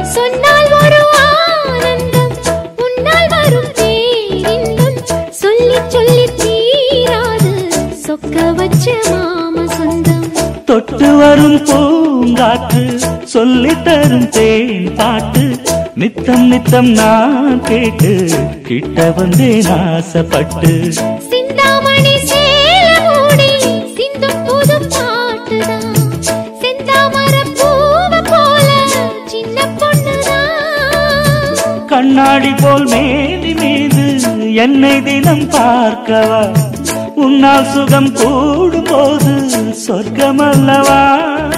சொன்னால் ஒரு ஆனந்தம் உன்னால் வரும் பேரின்பம் சொல்லி சொல்லி தீராது சொக்க வச்ச மாம சொந்தம் தொட்டு வரும் பூங்காற்று சொல்லி தரும் தேன் பாட்டு நித்தம் நித்தம் நான் கேட்டு கிட்ட வந்தேன் ஆசைப்பட்டு சிந்தாமணி சேல மூடி சிந்தும் புது பாட்டுதான் செந்தாமர பூவ போல சின்ன பொண்ணுதான் கண்ணாடி போல் மேனி மீது என்னை தினம் பார்க்கவா உன்னால் சுகம் கூடும் போது சொர்க்கம் அல்லவா